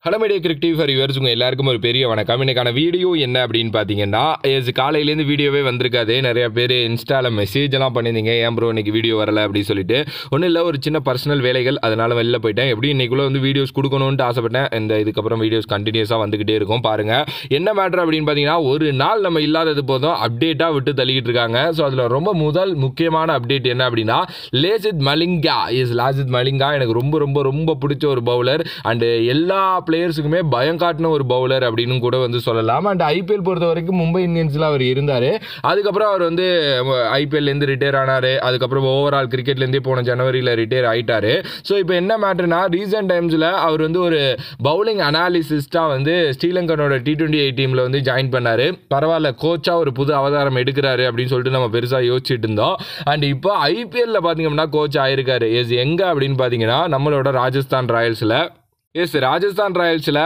hello media Cric TV for yours உங்கள் எல்லாருக்கும் ஒரு பெரிய வணக்கம் இன்னைக்கான வீடியோ என்ன அப்படின்னு பார்த்தீங்கன்னா எஸ் காலையிலேருந்து வீடியோவே வந்திருக்காது நிறைய பேர் இன்ஸ்டாவில் மெசேஜ் எல்லாம் பண்ணியிருந்தீங்க ஏன் ப்ரோ இன்னைக்கு வீடியோ வரல அப்படின்னு சொல்லிட்டு ஒன்றும் இல்லை ஒரு சின்ன பர்சனல் வேலைகள் அதனால் வெளில போயிட்டேன் எப்படி இன்னைக்குள்ள வந்து வீடியோஸ் கொடுக்கணும்னு ஆசைப்பட்டேன் இந்த இதுக்கப்புறம் வீடியோஸ் கண்டினியூஸாக வந்துக்கிட்டே இருக்கும் பாருங்கள் என்ன மேட்ரு அப்படின்னு பார்த்தீங்கன்னா ஒரு நாள் நம்ம இல்லாதது போதும் அப்டேட்டாக விட்டு தள்ளிக்கிட்டு இருக்காங்க ஸோ அதில் ரொம்ப முதல் முக்கியமான அப்டேட் என்ன அப்படின்னா லேசித் மலிங்கா இஸ் லாசித் மலிங்கா எனக்கு ரொம்ப ரொம்ப ரொம்ப பிடிச்ச ஒரு பவுலர் அண்டு எல்லா பிளேயர்ஸுக்குமே பயம் காட்டின ஒரு பவுலர் அப்படின்னு கூட வந்து சொல்லலாம் அண்ட் ஐபிஎல் பொறுத்த வரைக்கும் மும்பை இந்தியன்ஸில் அவர் இருந்தார் அதுக்கப்புறம் அவர் வந்து ஐபிஎல்லேருந்து ரிட்டையர் ஆனார் அதுக்கப்புறம் ஓவரால் கிரிக்கெட்லேருந்தே போன ஜனவரியில் ரிட்டையர் ஆயிட்டாரு ஸோ இப்போ என்ன மேட்ருனா ரீசெண்ட் டைம்ஸில் அவர் வந்து ஒரு பவுலிங் அனாலிசிஸ்டாக வந்து ஸ்ரீலங்கனோட டி டுவெண்ட்டி எயிட் டீமில் வந்து ஜாயின் பண்ணார் பரவாயில்ல கோச்சாக ஒரு புது அவதாரம் எடுக்கிறாரு அப்படின்னு சொல்லிட்டு நம்ம பெருசாக யோசிச்சுட்டு இருந்தோம் அண்ட் இப்போ ஐபிஎல்ல பார்த்தீங்கன்னா கோச் ஆயிருக்காரு எஸ் எங்கே அப்படின்னு பார்த்தீங்கன்னா நம்மளோட ராஜஸ்தான் ராயல்ஸில் எஸ் ராஜஸ்தான் ராயல்ஸில்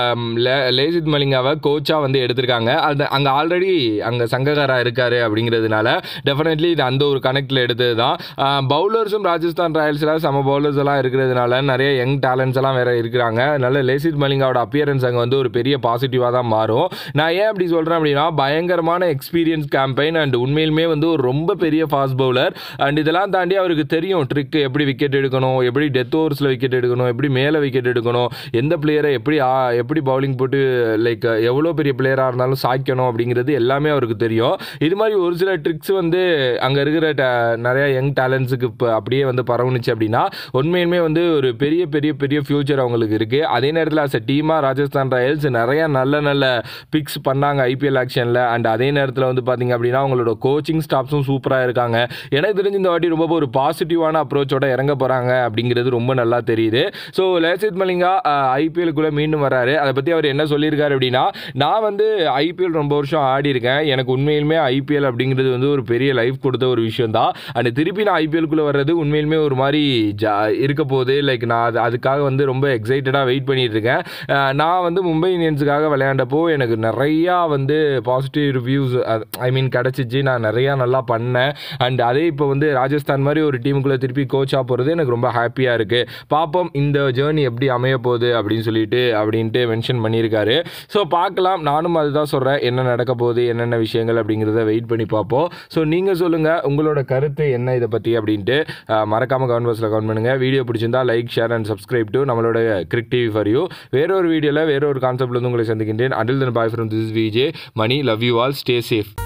லேசித் மலிங்காவை கோச்சாக வந்து எடுத்திருக்காங்க அது அங்கே ஆல்ரெடி அங்கே சங்ககாரா இருக்கார் அப்படிங்கிறதுனால டெஃபினெட்லி இது அந்த ஒரு கனெக்டில் எடுத்தது தான் பவுலர்ஸும் ராஜஸ்தான் ராயல்ஸில் சம பவுலர்ஸ் எல்லாம் இருக்கிறதுனால நிறைய யங் டேலண்ட்ஸ் எல்லாம் வேறு இருக்கிறாங்க அதனால லேசித் மலிங்காவோட அப்பியரன்ஸ் அங்கே வந்து ஒரு பெரிய பாசிட்டிவாக தான் மாறும் நான் ஏன் அப்படி சொல்கிறேன் அப்படின்னா பயங்கரமான எக்ஸ்பீரியன்ஸ் கேம்பெயின் அண்ட் உண்மையிலுமே வந்து ஒரு ரொம்ப பெரிய ஃபாஸ்ட் பவுலர் அண்ட் இதெல்லாம் தாண்டி அவருக்கு தெரியும் ட்ரிக் எப்படி விக்கெட் எடுக்கணும் எப்படி டெத் ஓவர்ஸில் விக்கெட் எடுக்கணும் எப்படி மேலே விக்கெட் எடுக்கணும் எந்த பிளேயரை எப்படி ஆ- எப்படி பவுலிங் போட்டு லைக் எவ்வளோ பெரிய பிளேயராக இருந்தாலும் சாய்க்கணும் அப்படிங்கிறது எல்லாமே அவருக்கு தெரியும் இது மாதிரி ஒரு சில ட்ரிக்ஸ் வந்து அங்கே இருக்கிற ta- நிறைய யங் டேலண்ட்ஸுக்கு இப்போ அப்படியே வந்து பரவுனுச்சு அப்படின்னா உண்மையுமே வந்து ஒரு பெரிய பெரிய பெரிய ஃபியூச்சர் அவங்களுக்கு இருக்குது அதே நேரத்தில் அஸ் அ டீமாக ராஜஸ்தான் ராயல்ஸ் நிறைய நல்ல நல்ல பிக்ஸ் பண்ணாங்க ஐபிஎல் ஆக்ஷனில் அண்ட் அதே நேரத்தில் வந்து பார்த்தீங்க அப்படின்னா அவங்களோட கோச்சிங் ஸ்டாஃப்ஸும் சூப்பராக இருக்காங்க எனக்கு தெரிஞ்சு இந்த வாட்டி ரொம்ப ஒரு பாசிட்டிவான அப்ரோச்சோட இறங்க போகிறாங்க அப்படிங்கிறது ரொம்ப நல்லா தெரியுது ஸோ லேசித் மலிங்கா ஐபிஎலுக்குள்ளே மீண்டும் வராரு அதை பற்றி அவர் என்ன சொல்லியிருக்காரு அப்படின்னா நான் வந்து ஐபிஎல் ரொம்ப வருஷம் ஆடி இருக்கேன் எனக்கு உண்மையிலுமே ஐபிஎல் அப்படிங்கிறது வந்து ஒரு பெரிய லைஃப் கொடுத்த ஒரு விஷயம் தான் அண்ட் திருப்பி நான் ஐபிஎல்குள்ளே வர்றது உண்மையிலுமே ஒரு மாதிரி ஜா இருக்க போகுது லைக் நான் அது அதுக்காக வந்து ரொம்ப எக்ஸைட்டடாக வெயிட் பண்ணிட்டு இருக்கேன் அஹ் நான் வந்து மும்பை இந்தியன்ஸுக்காக விளையாண்டப்போ எனக்கு நிறையா வந்து பாசிட்டிவ் ரிவ்யூஸ் ஐ மீன் கிடச்சிச்சு நான் நிறையா நல்லா பண்ணேன் அண்ட் அதே இப்போ வந்து ராஜஸ்தான் மாதிரி ஒரு டீமுக்குள்ளே திருப்பி கோச்சாக போகிறது எனக்கு ரொம்ப ஹாப்பியாக இருக்குது பார்ப்போம் இந்த ஜேர்னி எப்படி அமைய போகுது அப்படின்னு சொல்லிட்டு அப்படின்ட்டு மென்ஷன் பண்ணியிருக்காரு ஸோ பார்க்கலாம் நானும் அதுதான் சொல்கிறேன் என்ன நடக்க போகுது என்னென்ன விஷயங்கள் அப்படிங்கிறத வெயிட் பண்ணி பார்ப்போம் ஸோ நீங்கள் சொல்லுங்கள் உங்களோட கருத்து என்ன இதை பற்றி அப்படின்ட்டு அஹ், மறக்காம கமெண்ட் பாக்ஸில் கமெண்ட் பண்ணுங்கள் வீடியோ பிடிச்சிருந்தா like share and subscribe to நம்மளோட கிரிக் டிவி ஃபார் யூ வேறொரு வீடியோவில் வேற ஒரு கான்செப்ட்ல வந்து உங்களை சந்திக்கின்றேன் until then bye from this VJ Mani love you all stay safe